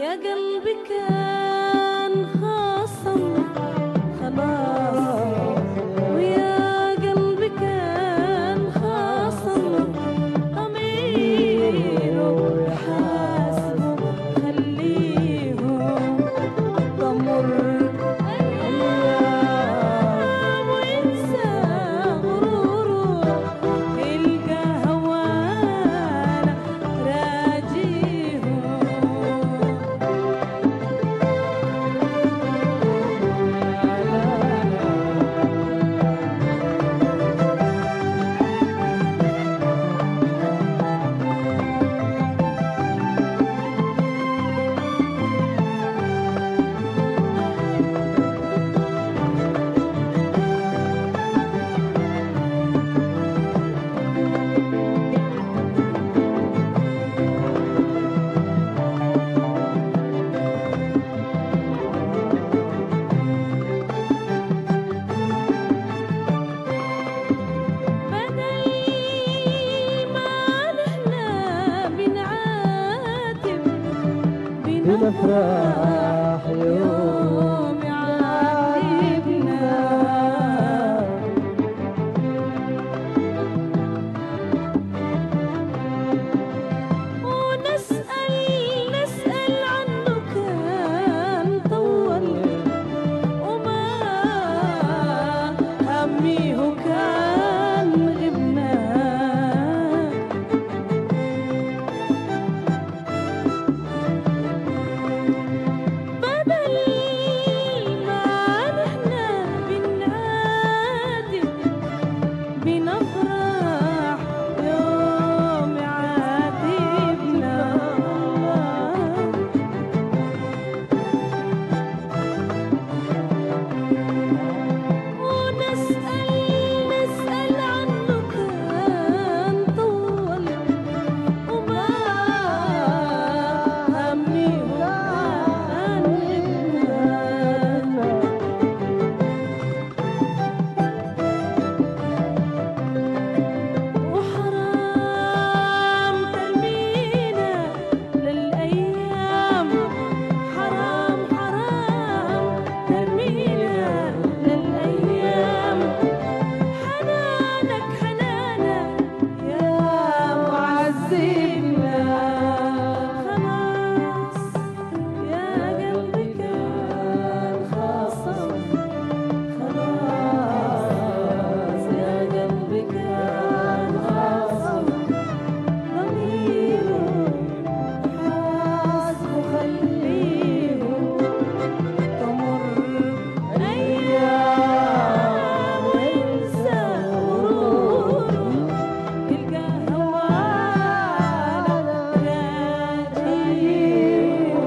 يا قلبي كان خاصم خلاص ويا قلبي كان خاصم ضميره حاسب خليهم تمر أيام وينسى غروره يلقى هوانا راجيهم بدل ما نحنا بنعاتب بنفرح يوم يعاتبنا ونسأل نسأل عنه كان طول وما هميه كان غبنا بدل ما نحنا بنعاتب بنفرح يوم يعاتبنا ونسأل نسأل عنه كان طول وما همي كان غبنا وحرام ترمينا للأيام حرام حرام ترمينا للأيام حنانك حنانك يا معذبنا خلاص يا قلبي كان خاصم خلاص يا قلبي كان خاصم ضميره حاسب خليهم تمر أيام وينسى غروره يلقى هوانا راجعين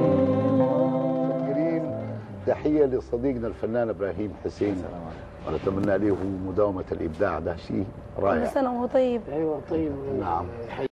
جرين تحية لصديقنا الفنان إبراهيم حسين ونتمنى له مداومة الإبداع ده شيء كل رائع سنة وهو طيب ايوه طيب نعم